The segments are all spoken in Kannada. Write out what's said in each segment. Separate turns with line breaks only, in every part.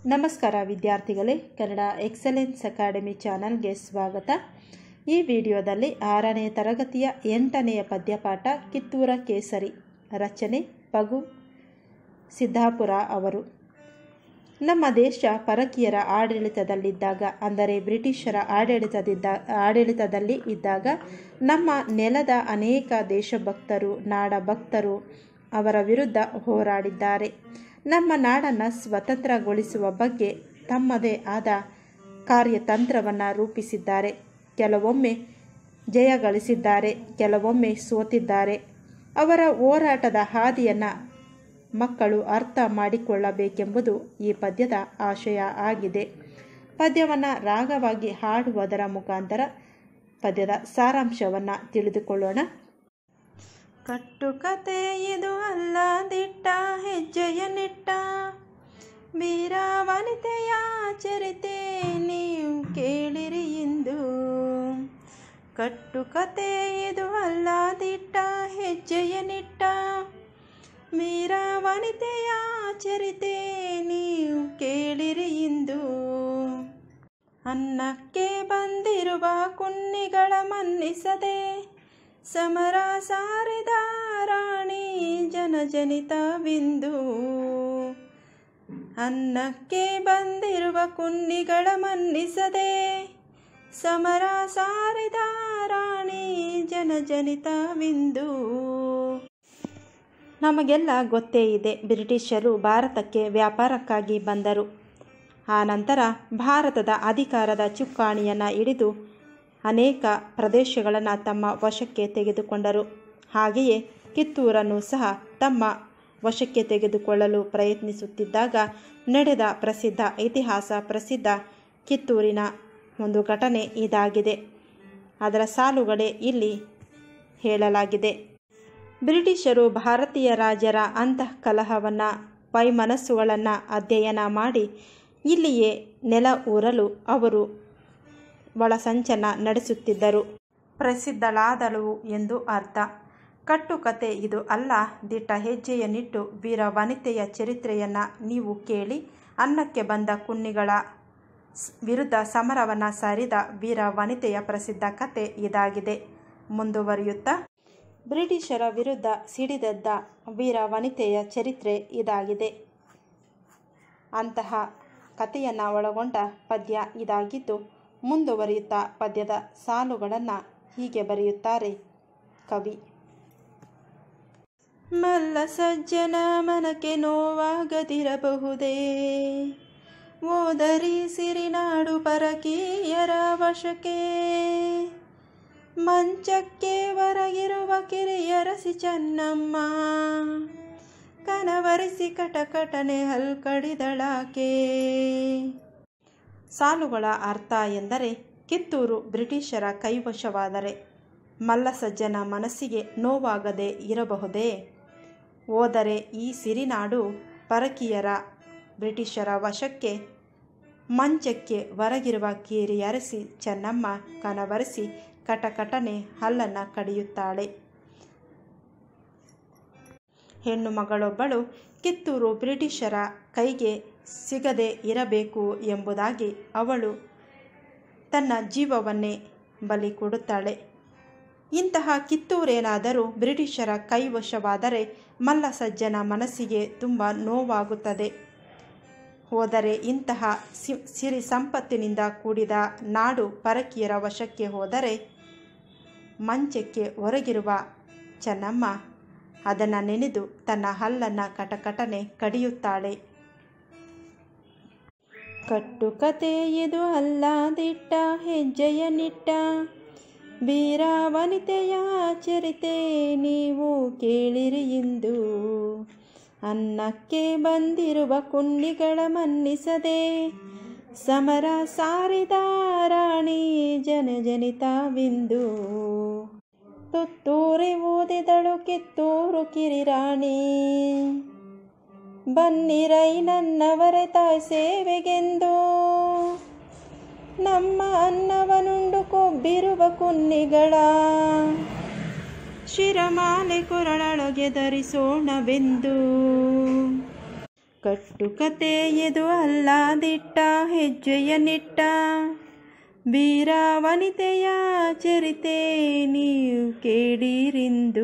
ನಮಸ್ಕಾರ ವಿದ್ಯಾರ್ಥಿಗಳೇ ಕನ್ನಡ ಎಕ್ಸಲೆನ್ಸ್ ಅಕಾಡೆಮಿ ಚಾನಲ್ಗೆ ಸ್ವಾಗತ ಈ ವಿಡಿಯೋದಲ್ಲಿ ಆರನೇ ತರಗತಿಯ ಎಂಟನೆಯ ಪದ್ಯಪಾಠ ಕಿತ್ತೂರ ಕೇಸರಿ ರಚನೆ ಪಗು ಸಿದ್ದಾಪುರ ಅವರು ನಮ್ಮ ದೇಶ ಪರಕೀಯರ ಆಡಳಿತದಲ್ಲಿದ್ದಾಗ ಅಂದರೆ ಬ್ರಿಟಿಷರ ಆಡಳಿತದಿದ್ದ ಆಡಳಿತದಲ್ಲಿ ಇದ್ದಾಗ ನಮ್ಮ ನೆಲದ ಅನೇಕ ದೇಶಭಕ್ತರು ನಾಡಭಕ್ತರು ಅವರ ವಿರುದ್ಧ ಹೋರಾಡಿದ್ದಾರೆ ನಮ್ಮ ನಾಡನ್ನು ಸ್ವತಂತ್ರಗೊಳಿಸುವ ಬಗ್ಗೆ ತಮ್ಮದೇ ಆದ ಕಾರ್ಯತಂತ್ರವನ್ನು ರೂಪಿಸಿದ್ದಾರೆ ಕೆಲವೊಮ್ಮೆ ಜಯ ಗಳಿಸಿದ್ದಾರೆ ಕೆಲವೊಮ್ಮೆ ಸೋತಿದ್ದಾರೆ ಅವರ ಹೋರಾಟದ ಹಾದಿಯನ್ನು ಮಕ್ಕಳು ಅರ್ಥ ಮಾಡಿಕೊಳ್ಳಬೇಕೆಂಬುದು ಈ ಪದ್ಯದ ಆಶಯ ಆಗಿದೆ ಪದ್ಯವನ್ನು ರಾಗವಾಗಿ ಹಾಡುವುದರ ಮುಖಾಂತರ ಪದ್ಯದ ಸಾರಾಂಶವನ್ನು ತಿಳಿದುಕೊಳ್ಳೋಣ ಕಟ್ಟುಕತೆ ಇದು ಅಲ್ಲ ದಿಟ್ಟ ಹೆಜ್ಜೆಯ ನೆಟ್ಟ ವೀರ ವನಿತೆಯ ಚರಿತೆ ನೀವು ಕೇಳಿರಿ ಎಂದು ಕಟ್ಟುಕತೆ ಇದು ಅಲ್ಲ ದಿಟ್ಟ ಹೆಜ್ಜೆಯ ನೆಟ್ಟ ವೀರ ವನಿತೆಯ ಚರಿತೆ ನೀವು ಕೇಳಿರಿ ಎಂದು ಅನ್ನಕ್ಕೆ ಬಂದಿರುವ ಕುನ್ನಿಗಳ ಮನ್ನಿಸದೆ ಸಮರ ಸಾರಿದ ರಾಣಿ ಜನಜನಿತವಿಂದು ಅನ್ನಕ್ಕೆ ಬಂದಿರುವ ಕುನ್ನಿಗಳ ಮನ್ನಿಸದೆ ಸಮರ ಸಾರಿದ ರಾಣಿ ಜನಜನಿತವಿಂದು ನಮಗೆಲ್ಲ ಗೊತ್ತೇ ಇದೆ ಬ್ರಿಟಿಷರು ಭಾರತಕ್ಕೆ ವ್ಯಾಪಾರಕ್ಕಾಗಿ ಬಂದರು ಆನಂತರ ಭಾರತದ ಅಧಿಕಾರದ ಚುಕ್ಕಾಣಿಯನ್ನು ಹಿಡಿದು ಅನೇಕ ಪ್ರದೇಶಗಳನ್ನು ತಮ್ಮ ವಶಕ್ಕೆ ತೆಗೆದುಕೊಂಡರು ಹಾಗೆಯೇ ಕಿತ್ತೂರನ್ನು ಸಹ ತಮ್ಮ ವಶಕ್ಕೆ ತೆಗೆದುಕೊಳ್ಳಲು ಪ್ರಯತ್ನಿಸುತ್ತಿದ್ದಾಗ ನಡೆದ ಪ್ರಸಿದ್ಧ ಇತಿಹಾಸ ಪ್ರಸಿದ್ಧ ಕಿತ್ತೂರಿನ ಒಂದು ಘಟನೆ ಇದಾಗಿದೆ ಅದರ ಸಾಲುಗಳೇ ಇಲ್ಲಿ ಹೇಳಲಾಗಿದೆ ಬ್ರಿಟಿಷರು ಭಾರತೀಯ ರಾಜರ ಅಂತಃಕಲಹವನ್ನು ವೈಮನಸ್ಸುಗಳನ್ನು ಅಧ್ಯಯನ ಮಾಡಿ ಇಲ್ಲಿಯೇ ನೆಲ ಊರಲು ಅವರು ಒಳಸಂಚನ ನಡೆಸುತ್ತಿದ್ದರು ಪ್ರಸಿದ್ಧಳಾದಳು ಎಂದು ಅರ್ಥ ಕಟ್ಟುಕತೆ ಇದು ಅಲ್ಲ ದಿಟ್ಟ ಹೆಜ್ಜೆಯನ್ನಿಟ್ಟು ವೀರ ವನಿತೆಯ ಚರಿತ್ರೆಯನ್ನು ನೀವು ಕೇಳಿ ಅನ್ನಕ್ಕೆ ಬಂದ ಕುನ್ನಿಗಳ ವಿರುದ್ಧ ಸಮರವನ್ನು ಸಾರಿದ ವೀರ ವನಿತೆಯ ಪ್ರಸಿದ್ಧ ಕತೆ ಇದಾಗಿದೆ ಮುಂದುವರಿಯುತ್ತಾ ಬ್ರಿಟಿಷರ ವಿರುದ್ಧ ಸಿಡಿದೆದ್ದ ವೀರ ವನಿತೆಯ ಚರಿತ್ರೆ ಇದಾಗಿದೆ ಅಂತಹ ಕಥೆಯನ್ನು ಒಳಗೊಂಡ ಪದ್ಯ ಇದಾಗಿದ್ದು ಮುಂದುವರಿಯುತ್ತಾ ಪದ್ಯದ ಸಾಲುಗಳನ್ನು ಹೀಗೆ ಬರೆಯುತ್ತಾರೆ ಕವಿ ಮಲ್ಲ ಸಜ್ಜನ ಮನಕ್ಕೆ ನೋವಾಗದಿರಬಹುದೇ ಓದರಿ ಸಿರಿನಾಡು ಪರಕೀಯರ ವಶಕ್ಕೆ ಮಂಚಕ್ಕೆ ಹೊರಗಿರುವ ಕಿರಿಯರಸಿ ಚೆನ್ನಮ್ಮ ಕನವರಿಸಿ ಕಟಕಟನೆ ಹಲ್ಕಡಿದಳಾಕೆ ಸಾಲುಗಳ ಅರ್ಥ ಎಂದರೆ ಕಿತ್ತೂರು ಬ್ರಿಟಿಷರ ಕೈವಶವಾದರೆ ಮಲ್ಲಸಜ್ಜನ ಮನಸ್ಸಿಗೆ ನೋವಾಗದೆ ಇರಬಹುದೇ ಹೋದರೆ ಈ ಸಿರಿನಾಡು ಪರಕೀಯರ ಬ್ರಿಟಿಷರ ವಶಕ್ಕೆ ಮಂಚಕ್ಕೆ ಹೊರಗಿರುವ ಕಿರಿಯರಸಿ ಚೆನ್ನಮ್ಮ ಕನವರಿಸಿ ಕಟಕಟನೆ ಹಲ್ಲನ್ನು ಕಡಿಯುತ್ತಾಳೆ ಹೆಣ್ಣು ಮಗಳೊಬ್ಬಳು ಕಿತ್ತೂರು ಬ್ರಿಟಿಷರ ಕೈಗೆ ಸಿಗದೆ ಇರಬೇಕು ಎಂಬುದಾಗಿ ಅವಳು ತನ್ನ ಜೀವವನ್ನೇ ಬಲಿ ಕೊಡುತ್ತಾಳೆ ಇಂತಹ ಕಿತ್ತೂರೇನಾದರೂ ಬ್ರಿಟಿಷರ ಕೈವಶವಾದರೆ ಮಲ್ಲಸಜ್ಜನ ಮನಸ್ಸಿಗೆ ತುಂಬ ನೋವಾಗುತ್ತದೆ ಹೋದರೆ ಇಂತಹ ಸಿ ಸಿರಿ ಸಂಪತ್ತಿನಿಂದ ಕೂಡಿದ ನಾಡು ಪರಕೀಯರ ವಶಕ್ಕೆ ಹೋದರೆ ಮಂಚಕ್ಕೆ ಹೊರಗಿರುವ ಚೆನ್ನಮ್ಮ ಅದನ್ನು ನೆನೆದು ತನ್ನ ಹಲ್ಲನ್ನು ಕಟಕಟನೆ ಕಡಿಯುತ್ತಾಳೆ ಕಟ್ಟುಕತೆ ಇದು ಅಲ್ಲ ದಿಟ್ಟ ಹೆಜ್ಜೆಯ ನಿಟ್ಟ ವೀರ ವನಿತೆಯ ಚರಿತೆ ನೀವು ಕೇಳಿರಿ ಇಂದು ಅನ್ನಕ್ಕೆ ಬಂದಿರುವ ಕುನ್ನಿಗಳ ಮನ್ನಿಸದೆ ಸಮರ ಸಾರಿದ ರಾಣಿ ಜನಜನಿತವಿಂದು ತುತ್ತೂರಿ ಓದಿದಳು ಕಿತ್ತೂರು ಕಿರಿರಾಣಿ ಬನ್ನಿರೈ ನನ್ನವರೆ ತಾಯಿ ಸೇವೆಗೆಂದು ನಮ್ಮ ಅನ್ನವನುಂಡು ಕೊಬ್ಬಿರುವ ಕುನ್ನಿಗಳ ಶಿರಮಾಲೆ ಕೊರಳೊಳಗೆ ಧರಿಸೋಣವೆಂದು ಕಟ್ಟುಕತೆ ಇದು ಅಲ್ಲ ದಿಟ್ಟ ಹೆಜ್ಜೆಯ ನಿಟ್ಟ ವೀರ ವನಿತೆಯ ಚರಿತೆ ನೀವು ಕೇಳಿರಿಂದು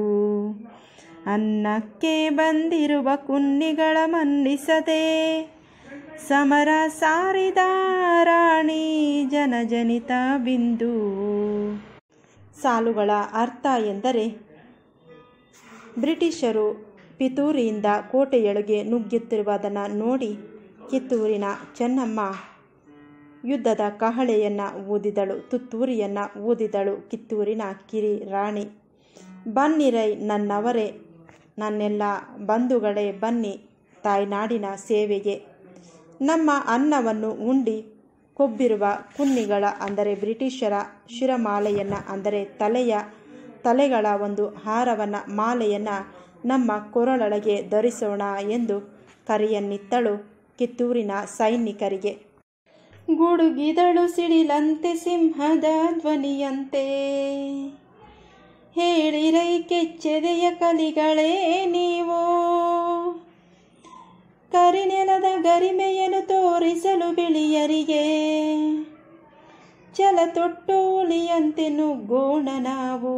ಅನ್ನಕ್ಕೆ ಬಂದಿರುವ ಕುನ್ನಿಗಳ ಮನ್ನಿಸದೆ ಸಮರ ಸಾರಿದ ರಾಣಿ ಜನಜನಿತ ಬಿಂದು ಸಾಲುಗಳ ಅರ್ಥ ಎಂದರೆ ಬ್ರಿಟಿಷರು ಪಿತೂರಿಯಿಂದ ಕೋಟೆಯೊಳಗೆ ನುಗ್ಗುತ್ತಿರುವುದನ್ನು ನೋಡಿ ಕಿತ್ತೂರಿನ ಚೆನ್ನಮ್ಮ ಯುದ್ಧದ ಕಹಳೆಯನ್ನು ಊದಿದಳು ತುತ್ತೂರಿಯನ್ನು ಊದಿದಳು ಕಿತ್ತೂರಿನ ಕಿರಿ ರಾಣಿ ಬನ್ನಿರೈ ನನ್ನವರೇ ನನ್ನೆಲ್ಲ ಬಂಧುಗಳೇ ಬನ್ನಿ ತಾಯ್ನಾಡಿನ ಸೇವೆಗೆ ನಮ್ಮ ಅನ್ನವನ್ನು ಉಂಡಿ ಕೊಬ್ಬಿರುವ ಕುನ್ನಿಗಳ ಅಂದರೆ ಬ್ರಿಟಿಷರ ಶಿರಮಾಲೆಯನ್ನು ಅಂದರೆ ತಲೆಯ ತಲೆಗಳ ಒಂದು ಹಾರವನ್ನು ಮಾಲೆಯನ್ನು ನಮ್ಮ ಕೊರಳೊಳಗೆ ಧರಿಸೋಣ ಎಂದು ಕರೆಯನ್ನಿತ್ತಳು ಕಿತ್ತೂರಿನ ಸೈನಿಕರಿಗೆ ಗುಡುಗಿದಳು ಸಿಡಿಲಂತೆ ಸಿಂಹದ ಧ್ವನಿಯಂತೆ ಹೇಳಿರೈ ಕೆಚ್ಚೆದೆಯ ಕಲಿಗಳೇ ನೀವು ಕರಿನೆಲದ ಗರಿಮೆಯನ್ನು ತೋರಿಸಲು ಬಿಳಿಯರಿಗೆ ಛಲ ತೊಟ್ಟೋಲಿಯಂತೆ ನುಗ್ಗೋಣ ನಾವು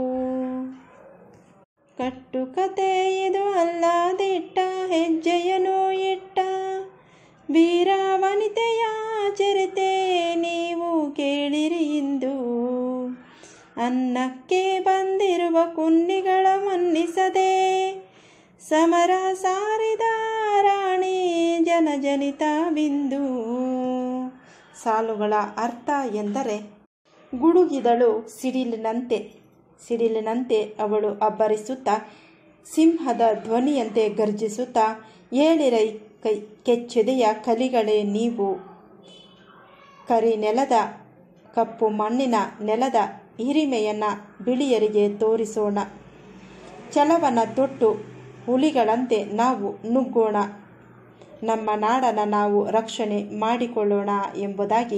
ಕಟ್ಟುಕತೆ ಇದು ಅಲ್ಲದಿಟ್ಟ ಹೆಜ್ಜೆಯನು ಇಟ್ಟ ವೀರ ವನಿತೆಯ ಚರಿತೆ ನೀವು ಕೇಳಿರಿ ಇಂದು ಅನ್ನಕ್ಕೆ ಬಂದಿರುವ ಕುನ್ನಿಗಳ ಮನ್ನಿಸದೆ ಸಮರ ಸಾರಿದ ರಾಣಿ ಜನಜನಿತ ಬಿಂದು ಸಾಲುಗಳ ಅರ್ಥ ಎಂದರೆ ಗುಡುಗಿದಳು ಸಿಡಿಲಿನಂತೆ ಸಿಡಿಲಿನಂತೆ ಅವಳು ಅಬ್ಬರಿಸುತ್ತಾ ಸಿಂಹದ ಧ್ವನಿಯಂತೆ ಗರ್ಜಿಸುತ್ತಾ ಏಳಿರೈ ಕೈ ಕೆಚ್ಚೆದೆಯ ಕಲಿಗಳೇ ನೀವು ಕರಿ ನೆಲದ ಕಪ್ಪು ಮಣ್ಣಿನ ನೆಲದ ಹಿರಿಮೆಯನ್ನು ಬಿಳಿಯರಿಗೆ ತೋರಿಸೋಣ ಛಲವನ್ನು ತೊಟ್ಟು ಹುಲಿಗಳಂತೆ ನಾವು ನುಗ್ಗೋಣ ನಮ್ಮ ನಾಡನ್ನು ನಾವು ರಕ್ಷಣೆ ಮಾಡಿಕೊಳ್ಳೋಣ ಎಂಬುದಾಗಿ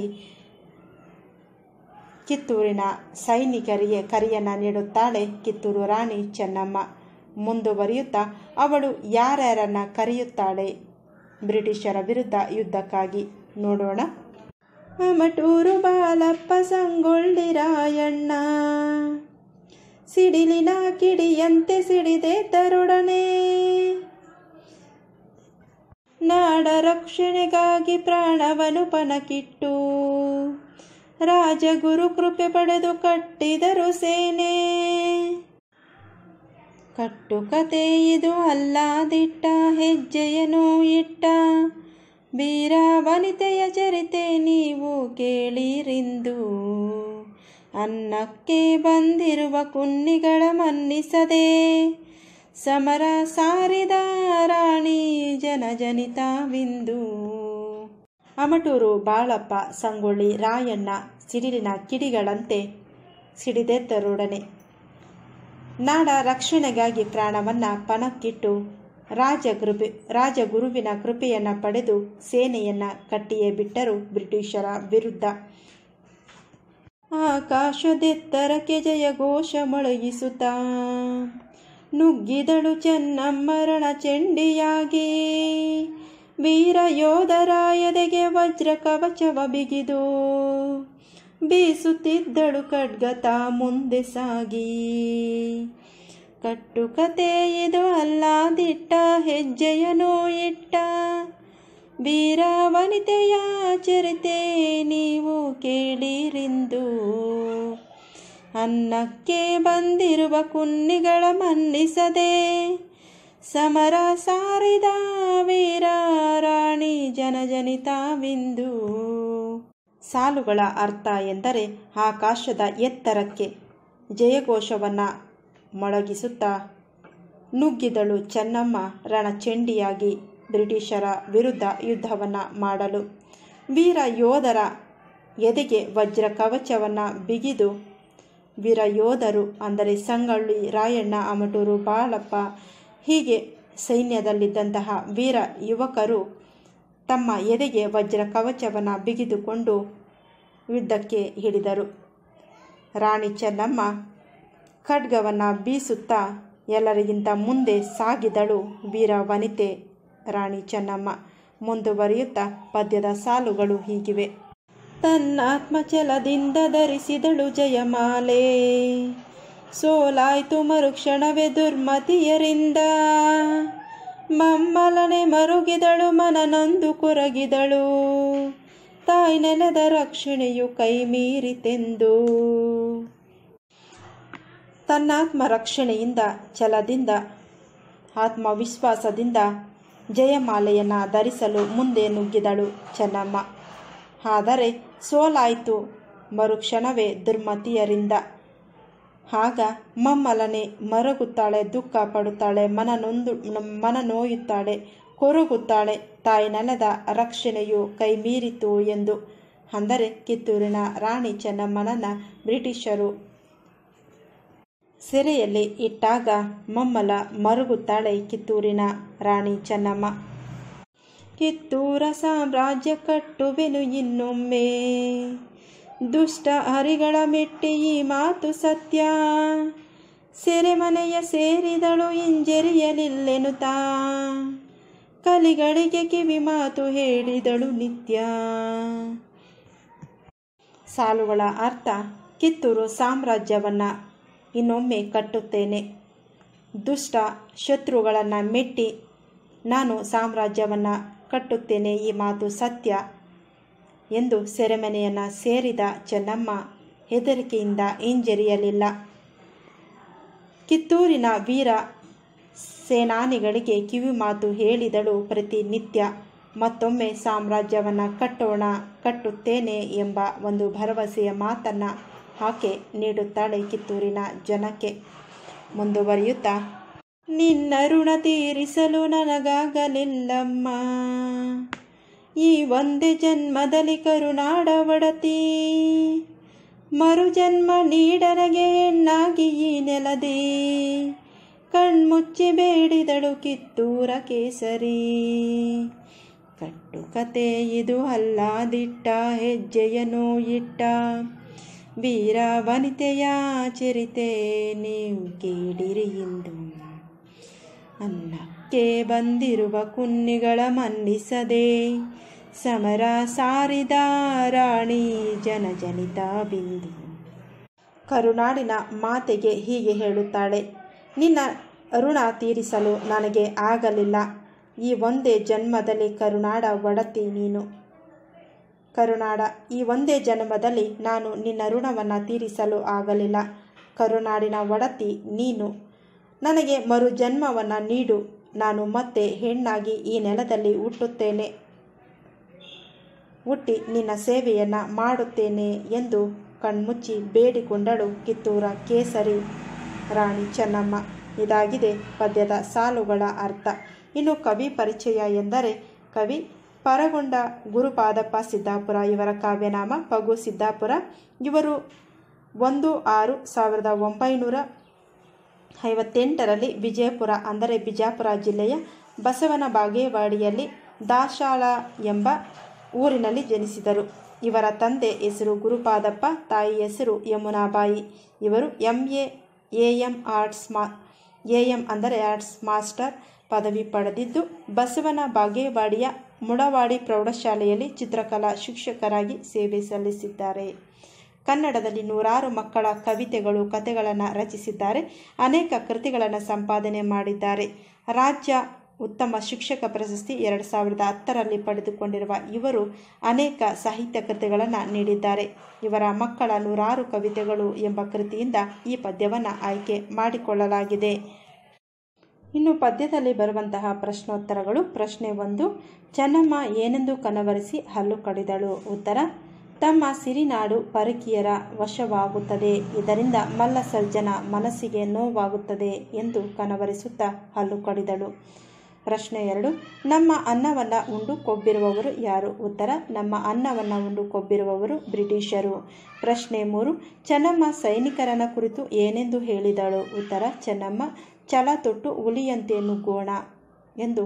ಕಿತ್ತೂರಿನ ಸೈನಿಕರಿಗೆ ಕರೆಯನ್ನು ನೀಡುತ್ತಾಳೆ ಕಿತ್ತೂರು ರಾಣಿ ಚೆನ್ನಮ್ಮ ಮುಂದುವರಿಯುತ್ತಾ ಅವಳು ಯಾರ್ಯಾರನ್ನು ಕರೆಯುತ್ತಾಳೆ ಬ್ರಿಟಿಷರ ವಿರುದ್ಧ ಯುದ್ಧಕ್ಕಾಗಿ ನೋಡೋಣ ಮಟೂರು ಬಾಲಪ್ಪ ಸಂಗೊಳ್ಳಿ ರಾಯಣ್ಣ ಸಿಡಿಲಿನ ಕಿಡಿಯಂತೆ ಸಿಡಿದೆ ತರುಡನೆ ನಾಡ ರಕ್ಷಣೆಗಾಗಿ ಪ್ರಾಣವನು ಪಣಕ್ಕಿಟ್ಟು ರಾಜಗುರು ಕೃಪೆ ಪಡೆದು ಕಟ್ಟಿದರು ಸೇನೆ ಕಟ್ಟುಕತೆ ಇದು ಅಲ್ಲದಿಟ್ಟ ಹೆಜ್ಜೆಯನು ಇಟ್ಟ ವೀರ ವನಿತೆಯ ಚರಿತೆ ನೀವು ಕೇಳಿರಿಂದು ಅನ್ನಕ್ಕೆ ಬಂದಿರುವ ಕುನ್ನಿಗಳ ಮನ್ನಿಸದೆ ಸಮರ ಸಾರಿದ ರಾಣಿ ಜನಜನಿತ ಬಿಂದು ಅಮಟೂರು ಬಾಳಪ್ಪ ಸಂಗೊಳ್ಳಿ ರಾಯಣ್ಣ ಸಿಡಿಲಿನ ಕಿಡಿಗಳಂತೆ ಸಿಡಿದೆದ್ದರೊಡನೆ ನಾಡ ರಕ್ಷಣೆಗಾಗಿ ಪ್ರಾಣವನ್ನು ಪಣಕ್ಕಿಟ್ಟು ರಾಜಗೃಪೆ ರಾಜಗುರುವಿನ ಕೃಪೆಯನ್ನು ಪಡೆದು ಸೇನೆಯನ್ನು ಕಟ್ಟಿಯೇ ಬಿಟ್ಟರು ಬ್ರಿಟಿಷರ ವಿರುದ್ಧ ಆಕಾಶದೆತ್ತರಕ್ಕೆ ಜಯಘೋಷ ಮೊಳಗಿಸುತ್ತಾ ನುಗ್ಗಿದಳು ಚೆನ್ನಮ್ಮರಣ ಚೆಂಡಿಯಾಗಿ ವೀರ ಯೋಧರ ಎದೆಗೆ ವಜ್ರ ಕವಚವ ಬಿಗಿದು ಬೀಸುತ್ತಿದ್ದಳು ಖಡ್ಗತ ಮುಂದೆ ಸಾಗಿ ಕಟ್ಟುಕತೆ ಇದು ಅಲ್ಲದಿಟ್ಟ ಹೆಜ್ಜೆಯನು ಇಟ್ಟ ವೀರ ವನಿತೆಯ ಚರಿತೆ ನೀವು ಕೇಳಿರಿಂದು ಅನ್ನಕ್ಕೆ ಬಂದಿರುವ ಕುನ್ನಿಗಳ ಮನ್ನಿಸದೆ ಸಮರ ಸಾರಿದ ವೀರ ರಾಣಿ ಜನಜನಿತ ಬಿಂದು ಸಾಲುಗಳ ಅರ್ಥ ಎಂದರೆ ಆಕಾಶದ ಎತ್ತರಕ್ಕೆ ಜಯಘೋಷವನ್ನು ಮೊಳಗಿಸುತ್ತಾ ನುಗ್ಗಿದಳು ಚೆನ್ನಮ್ಮ ರಣಚಂಡಿಯಾಗಿ ಬ್ರಿಟಿಷರ ವಿರುದ್ಧ ಯುದ್ಧವನ್ನು ಮಾಡಲು ವೀರ ಯೋಧರ ಎದೆಗೆ ವಜ್ರ ಕವಚವನ್ನು ಬಿಗಿದು ವೀರ ಯೋಧರು ಅಂದರೆ ಸಂಗೊಳ್ಳಿ ರಾಯಣ್ಣ ಅಮಟೂರು ಬಾಳಪ್ಪ ಹೀಗೆ ಸೈನ್ಯದಲ್ಲಿದ್ದಂತಹ ವೀರ ಯುವಕರು ತಮ್ಮ ಎದೆಗೆ ವಜ್ರ ಕವಚವನ್ನು ಬಿಗಿದುಕೊಂಡು ಯುದ್ಧಕ್ಕೆ ಹಿಡಿದರು ರಾಣಿ ಚೆನ್ನಮ್ಮ ಖಡ್ಗವನ್ನು ಬೀಸುತ್ತಾ ಎಲ್ಲರಿಗಿಂತ ಮುಂದೆ ಸಾಗಿದಳು ವೀರ ವನಿತೆ ರಾಣಿ ಚೆನ್ನಮ್ಮ ಮುಂದುವರಿಯುತ್ತಾ ಪದ್ಯದ ಸಾಲುಗಳು ಹೀಗಿವೆ ತನ್ನ ಆತ್ಮಚಲದಿಂದ ಧರಿಸಿದಳು ಜಯಮಾಲೆ ಸೋಲಾಯ್ತು ಮರುಕ್ಷಣವೇ ದುರ್ಮತಿಯರಿಂದ ಮಮ್ಮಲನೆ ಮರುಗಿದಳು ಮನನೊಂದು ಕೊರಗಿದಳು ತಾಯಿ ನೆಲದ ರಕ್ಷಣೆಯು ಕೈ ಮೀರಿತೆಂದು ತನ್ನಾತ್ಮ ರಕ್ಷಣೆಯಿಂದ ಛಲದಿಂದ ಆತ್ಮವಿಶ್ವಾಸದಿಂದ ಜಯಮಾಲೆಯನ್ನು ಧರಿಸಲು ಮುಂದೆ ನುಗ್ಗಿದಳು ಚೆನ್ನಮ್ಮ ಆದರೆ ಸೋಲಾಯಿತು ಮರುಕ್ಷಣವೇ ದುರ್ಮತಿಯರಿಂದ ಆಗ ಮಮ್ಮಲನೆ ಮರಗುತ್ತಾಳೆ ದುಃಖ ಪಡುತ್ತಾಳೆ ಮನನೊಂದು ಮನ ನೋಯುತ್ತಾಳೆ ಕೊರಗುತ್ತಾಳೆ ತಾಯಿ ನೆಲದ ರಕ್ಷಣೆಯು ಕೈ ಮೀರಿತು ಎಂದು ಅಂದರೆ ಕಿತ್ತೂರಿನ ರಾಣಿ ಚೆನ್ನಮ್ಮನನ್ನು ಬ್ರಿಟಿಷರು ಸೆರೆಯಲ್ಲಿ ಇಟ್ಟಾಗ ಮಮ್ಮಲ ಮರುಗುತ್ತಾಳೆ ಕಿತ್ತೂರಿನ ರಾಣಿ ಚೆನ್ನಮ್ಮ ಕಿತ್ತೂರ ಸಾಮ್ರಾಜ್ಯ ಕಟ್ಟುವೆನು ಇನ್ನೊಮ್ಮೆ ದುಷ್ಟ ಹರಿಗಳ ಮೆಟ್ಟಿ ಈ ಮಾತು ಸತ್ಯ ಸೆರೆಮನೆಯ ಸೇರಿದಳು ಹಿಂಜರಿಯಲಿಲ್ಲೆನುತಾ ಕಲಿಗಳಿಗೆ ಕಿವಿ ಮಾತು ಹೇಳಿದಳು ನಿತ್ಯ ಸಾಲುಗಳ ಅರ್ಥ ಕಿತ್ತೂರು ಸಾಮ್ರಾಜ್ಯವನ್ನು ಇನ್ನೊಮ್ಮೆ ಕಟ್ಟುತ್ತೇನೆ ದುಷ್ಟ ಶತ್ರುಗಳನ್ನು ಮೆಟ್ಟಿ ನಾನು ಸಾಮ್ರಾಜ್ಯವನ್ನು ಕಟ್ಟುತ್ತೇನೆ ಈ ಮಾತು ಸತ್ಯ ಎಂದು ಸೆರೆಮನೆಯನ್ನು ಸೇರಿದ ಚೆನ್ನಮ್ಮ ಹೆದರಿಕೆಯಿಂದ ಹಿಂಜರಿಯಲಿಲ್ಲ ಕಿತ್ತೂರಿನ ವೀರ ಸೇನಾನಿಗಳಿಗೆ ಕಿವಿಮಾತು ಹೇಳಿದಳು ಪ್ರತಿನಿತ್ಯ ಮತ್ತೊಮ್ಮೆ ಸಾಮ್ರಾಜ್ಯವನ್ನು ಕಟ್ಟೋಣ ಕಟ್ಟುತ್ತೇನೆ ಎಂಬ ಒಂದು ಭರವಸೆಯ ಮಾತನ್ನು ಆಕೆ ನೀಡುತ್ತಾಳೆ ಕಿತ್ತೂರಿನ ಜನಕ್ಕೆ ಮುಂದುವರಿಯುತ್ತಾ ನಿನ್ನ ಋಣ ತೀರಿಸಲು ನನಗಾಗಲಿಲ್ಲಮ್ಮ ಈ ಒಂದೇ ಜನ್ಮದಲ್ಲಿ ಕರುನಾಡ ಒಡತಿ ಮರುಜನ್ಮ ನೀಡನಗೆ ಹೆಣ್ಣಾಗಿ ಈ ನೆಲದಿ ಕಣ್ಮುಚ್ಚಿ ಬೇಡಿದಳು ಕಿತ್ತೂರ ಕೇಸರಿ ಕಟ್ಟುಕತೆ ಇದು ಅಲ್ಲಾದಿಟ್ಟ ಹೆಜ್ಜೆಯನು ಇಟ್ಟ ವೀರ ವನಿತೆಯ ಚರಿತೆ ನೀವು ಕೇಳಿರಿ ಇಂದು ಅನ್ನಕ್ಕೆ ಬಂದಿರುವ ಕುನ್ನಿಗಳ ಮನ್ನಿಸದೆ ಸಮರ ಸಾರಿದ ರಾಣಿ ಜನಜನಿತ ಬಿಂದು ಕರುನಾಡಿನ ಮಾತೆಗೆ ಹೀಗೆ ಹೇಳುತ್ತಾಳೆ ನಿನ್ನ ಋಣ ತೀರಿಸಲು ನನಗೆ ಆಗಲಿಲ್ಲ ಈ ಒಂದೇ ಜನ್ಮದಲ್ಲಿ ಕರುನಾಡ ಒಡತಿ ನೀನು ಕರುನಾಡ ಈ ಒಂದೇ ಜನ್ಮದಲ್ಲಿ ನಾನು ನಿನ್ನ ಋಣವನ್ನು ತೀರಿಸಲು ಆಗಲಿಲ್ಲ ಕರುನಾಡಿನ ಒಡತಿ ನೀನು ನನಗೆ ಮರು ಜನ್ಮವನ್ನು ನೀಡು ನಾನು ಮತ್ತೆ ಹೆಣ್ಣಾಗಿ ಈ ನೆಲದಲ್ಲಿ ಹುಟ್ಟುತ್ತೇನೆ ಹುಟ್ಟಿ ನಿನ್ನ ಸೇವೆಯನ್ನು ಮಾಡುತ್ತೇನೆ ಎಂದು ಕಣ್ಮುಚ್ಚಿ ಬೇಡಿಕೊಂಡಳು ಕಿತ್ತೂರ ಕೇಸರಿ ರಾಣಿ ಚೆನ್ನಮ್ಮ ಇದಾಗಿದೆ ಪದ್ಯದ ಸಾಲುಗಳ ಅರ್ಥ ಇನ್ನು ಕವಿ ಪರಿಚಯ ಎಂದರೆ ಕವಿ ಪರಗೊಂಡ ಗುರುಪಾದಪ್ಪ ಸಿದ್ದಾಪುರ ಇವರ ಕಾವ್ಯನಾಮ ಪಗು ಸಿದ್ದಾಪುರ ಇವರು ಒಂದು ಆರು ಸಾವಿರದ ಒಂಬೈನೂರ ಐವತ್ತೆಂಟರಲ್ಲಿ ವಿಜಯಪುರ ಅಂದರೆ ಬಿಜಾಪುರ ಜಿಲ್ಲೆಯ ಬಸವನ ಬಾಗೇವಾಡಿಯಲ್ಲಿ ದಾಶಾಳ ಎಂಬ ಊರಿನಲ್ಲಿ ಜನಿಸಿದರು ಇವರ ತಂದೆ ಹೆಸರು ಗುರುಪಾದಪ್ಪ ತಾಯಿ ಹೆಸರು ಯಮುನಾಬಾಯಿ ಇವರು M A A M arts ಮಾ ಎ ಎಂ ಅಂದರೆ ಆರ್ಟ್ಸ್ ಮಾಸ್ಟರ್ ಪದವಿ ಪಡೆದಿದ್ದು ಬಸವನ ಬಾಗೇವಾಡಿಯ ಮುಳವಾಡಿ ಪ್ರೌಢಶಾಲೆಯಲ್ಲಿ ಚಿತ್ರಕಲಾ ಶಿಕ್ಷಕರಾಗಿ ಸೇವೆ ಸಲ್ಲಿಸಿದ್ದಾರೆ ಕನ್ನಡದಲ್ಲಿ ನೂರಾರು ಮಕ್ಕಳ ಕವಿತೆಗಳು ಕಥೆಗಳನ್ನು ರಚಿಸಿದ್ದಾರೆ ಅನೇಕ ಕೃತಿಗಳನ್ನು ಸಂಪಾದನೆ ಮಾಡಿದ್ದಾರೆ ರಾಜ್ಯ ಉತ್ತಮ ಶಿಕ್ಷಕ ಪ್ರಶಸ್ತಿ ಎರಡು ಸಾವಿರದ ಹತ್ತರಲ್ಲಿ ಪಡೆದುಕೊಂಡಿರುವ ಇವರು ಅನೇಕ ಸಾಹಿತ್ಯ ಕೃತಿಗಳನ್ನು ನೀಡಿದ್ದಾರೆ ಇವರ ಮಕ್ಕಳ ನೂರಾರು ಕವಿತೆಗಳು ಎಂಬ ಕೃತಿಯಿಂದ ಈ ಪದ್ಯವನ್ನು ಆಯ್ಕೆ ಮಾಡಿಕೊಳ್ಳಲಾಗಿದೆ ಇನ್ನು ಪದ್ಯದಲ್ಲಿ ಬರುವಂತಹ ಪ್ರಶ್ನೋತ್ತರಗಳು ಪ್ರಶ್ನೆ ಒಂದು ಚೆನ್ನಮ್ಮ ಏನೆಂದು ಕನವರಿಸಿ ಹಲ್ಲು ಕಡಿದಳು ಉತ್ತರ ತಮ್ಮ ಸಿರಿನಾಡು ಪರಕೀಯರ ವಶವಾಗುತ್ತದೆ ಇದರಿಂದ ಮಲ್ಲ ಸರ್ಜನ ಮನಸ್ಸಿಗೆ ನೋವಾಗುತ್ತದೆ ಎಂದು ಕನವರಿಸುತ್ತಾ ಹಲ್ಲು ಕಡಿದಳು ಪ್ರಶ್ನೆ ಎರಡು ನಮ್ಮ ಅನ್ನವನ್ನು ಉಂಡು ಕೊಬ್ಬಿರುವವರು ಯಾರು ಉತ್ತರ ನಮ್ಮ ಅನ್ನವನ್ನು ಉಂಡು ಕೊಬ್ಬಿರುವವರು ಬ್ರಿಟಿಷರು ಪ್ರಶ್ನೆ ಮೂರು ಚೆನ್ನಮ್ಮ ಸೈನಿಕರನ ಕುರಿತು ಏನೆಂದು ಹೇಳಿದಳು ಉತ್ತರ ಚೆನ್ನಮ್ಮ ಛಲ ತೊಟ್ಟು ಹುಲಿಯಂತೆ ನುಗ್ಗೋಣ ಎಂದು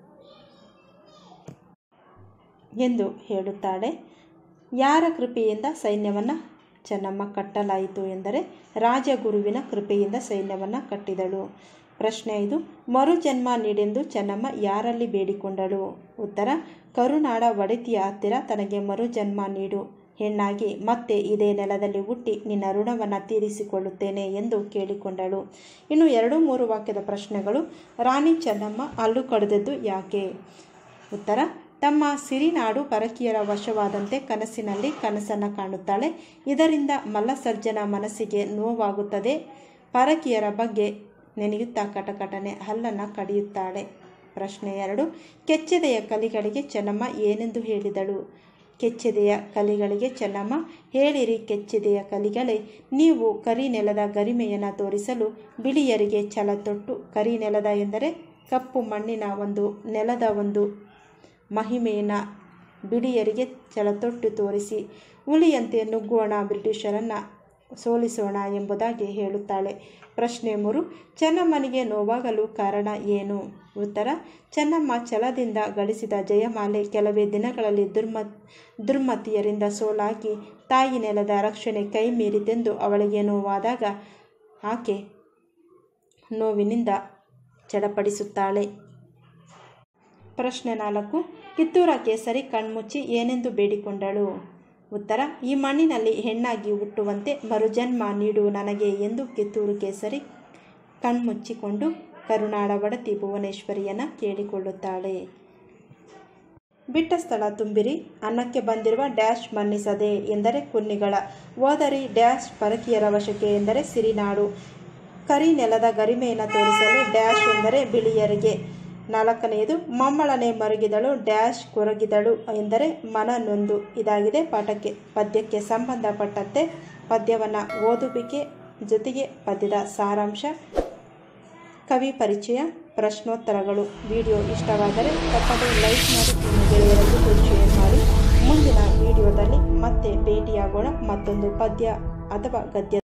ಎಂದು ಹೇಳುತ್ತಾಳೆ ಯಾರ ಕೃಪೆಯಿಂದ ಸೈನ್ಯವನ್ನು ಚೆನ್ನಮ್ಮ ಕಟ್ಟಲಾಯಿತು ಎಂದರೆ ರಾಜಗುರುವಿನ ಕೃಪೆಯಿಂದ ಸೈನ್ಯವನ್ನು ಕಟ್ಟಿದಳು ಪ್ರಶ್ನೆ ಐದು ಮರುಜನ್ಮ ನೀಡೆಂದು ಚೆನ್ನಮ್ಮ ಯಾರಲ್ಲಿ ಬೇಡಿಕೊಂಡಳು ಉತ್ತರ ಕರುನಾಡ ಒಡೆತಿಯ ಹತ್ತಿರ ತನಗೆ ಮರುಜನ್ಮ ನೀಡು ಹೆಣ್ಣಾಗಿ ಮತ್ತೆ ಇದೇ ನೆಲದಲ್ಲಿ ಹುಟ್ಟಿ ನಿನ್ನ ಋಣವನ್ನು ತೀರಿಸಿಕೊಳ್ಳುತ್ತೇನೆ ಎಂದು ಕೇಳಿಕೊಂಡಳು ಇನ್ನು ಎರಡು ಮೂರು ವಾಕ್ಯದ ಪ್ರಶ್ನೆಗಳು ರಾಣಿ ಚೆನ್ನಮ್ಮ ಹಲ್ಲು ಕಡಿದದ್ದು ಯಾಕೆ ಉತ್ತರ ತಮ್ಮ ಸಿರಿನಾಡು ಪರಕೀಯರ ವಶವಾದಂತೆ ಕನಸಿನಲ್ಲಿ ಕನಸನ್ನು ಕಾಣುತ್ತಾಳೆ ಇದರಿಂದ ಮಲ್ಲಸರ್ಜನ ಮನಸ್ಸಿಗೆ ನೋವಾಗುತ್ತದೆ ಪರಕೀಯರ ಬಗ್ಗೆ ನೆನೆಯುತ್ತಾ ಕಟಕಟನೆ ಹಲ್ಲನ್ನು ಕಡಿಯುತ್ತಾಳೆ ಪ್ರಶ್ನೆ ಎರಡು ಕೆಚ್ಚೆದೆಯ ಕಲಿಗಳಿಗೆ ಚೆನ್ನಮ್ಮ ಏನೆಂದು ಹೇಳಿದಳು ಕೆಚ್ಚೆದೆಯ ಕಲಿಗಳಿಗೆ ಚೆನ್ನಮ್ಮ ಹೇಳಿರಿ ಕೆಚ್ಚೆದೆಯ ಕಲಿಗಳೇ ನೀವು ಕರಿ ನೆಲದ ಗರಿಮೆಯನ್ನು ತೋರಿಸಲು ಬಿಳಿಯರಿಗೆ ಛಲ ತೊಟ್ಟು ಕರಿ ನೆಲದ ಎಂದರೆ ಕಪ್ಪು ಮಣ್ಣಿನ ಒಂದು ನೆಲದ ಒಂದು ಮಹಿಮೆಯನ್ನು ಬಿಳಿಯರಿಗೆ ಛಲತೊಟ್ಟು ತೋರಿಸಿ ಹುಲಿಯಂತೆ ನುಗ್ಗೋಣ ಬ್ರಿಟಿಷರನ್ನು ಸೋಲಿಸೋಣ ಎಂಬುದಾಗಿ ಹೇಳುತ್ತಾಳೆ ಪ್ರಶ್ನೆ ಮೂರು ಚೆನ್ನಮ್ಮನಿಗೆ ನೋವಾಗಲು ಕಾರಣ ಏನು ಉತ್ತರ ಚೆನ್ನಮ್ಮ ಛಲದಿಂದ ಗಳಿಸಿದ ಜಯಮಾಲೆ ಕೆಲವೇ ದಿನಗಳಲ್ಲಿ ದುರ್ಮ ದುರ್ಮತಿಯರಿಂದ ಸೋಲಾಗಿ ತಾಯಿ ನೆಲದ ರಕ್ಷಣೆ ಕೈ ಮೀರಿತೆಂದು ಅವಳಿಗೆ ನೋವಾದಾಗ ಆಕೆ ನೋವಿನಿಂದ ಚಡಪಡಿಸುತ್ತಾಳೆ ಪ್ರಶ್ನೆ ನಾಲ್ಕು ಕಿತ್ತೂರ ಕೇಸರಿ ಕಣ್ಮುಚ್ಚಿ ಏನೆಂದು ಬೇಡಿಕೊಂಡಳು ಉತ್ತರ ಈ ಮಣ್ಣಿನಲ್ಲಿ ಹೆಣ್ಣಾಗಿ ಹುಟ್ಟುವಂತೆ ಮರುಜನ್ಮ ನೀಡು ನನಗೆ ಎಂದು ಕಿತ್ತೂರು ಕೇಸರಿ ಕಣ್ಮುಚ್ಚಿಕೊಂಡು ಕರುನಾಡ ಬಡತಿ ಭುವನೇಶ್ವರಿಯನ್ನು ಕೇಳಿಕೊಳ್ಳುತ್ತಾಳೆ ಬಿಟ್ಟ ಸ್ಥಳ ತುಂಬಿರಿ ಅನ್ನಕ್ಕೆ ಬಂದಿರುವ ಡ್ಯಾಶ್ ಮನ್ನಿಸದೆ ಎಂದರೆ ಕುನ್ನಿಗಳ ಓದರಿ ಡ್ಯಾಶ್ ಪರಕೀಯರ ವಶಕ್ಕೆ ಎಂದರೆ ಸಿರಿನಾಡು ಕರಿ ನೆಲದ ಗರಿಮೆಯನ್ನು ತೋರಿಸಲು ಡ್ಯಾಶ್ ಎಂದರೆ ಬಿಳಿಯರಿಗೆ ನಾಲ್ಕನೆಯದು ಮಮ್ಮಳನೆ ಮರುಗಿದಳು ಡ್ಯಾಶ್ ಕೊರಗಿದಳು ಎಂದರೆ ಮನ ನೊಂದು ಇದಾಗಿದೆ ಪಾಠಕ್ಕೆ ಪದ್ಯಕ್ಕೆ ಸಂಬಂಧಪಟ್ಟಂತೆ ಪದ್ಯವನ್ನು ಓದುವಿಕೆ ಜೊತೆಗೆ ಪದ್ಯದ ಸಾರಾಂಶ ಕವಿ ಪರಿಚಯ ಪ್ರಶ್ನೋತ್ತರಗಳು ವಿಡಿಯೋ ಇಷ್ಟವಾದರೆ ತಪ್ಪದೇ ಲೈಕ್ ಮಾಡಿ ನಿಮ್ಮ ಗೆಳೆಯರೊಂದಿಗೆ ಶೇರ್ ಮಾಡಿ ಮುಂದಿನ ವಿಡಿಯೋದಲ್ಲಿ ಮತ್ತೆ ಭೇಟಿಯಾಗೋಣ ಮತ್ತೊಂದು ಪದ್ಯ ಅಥವಾ ಗದ್ಯ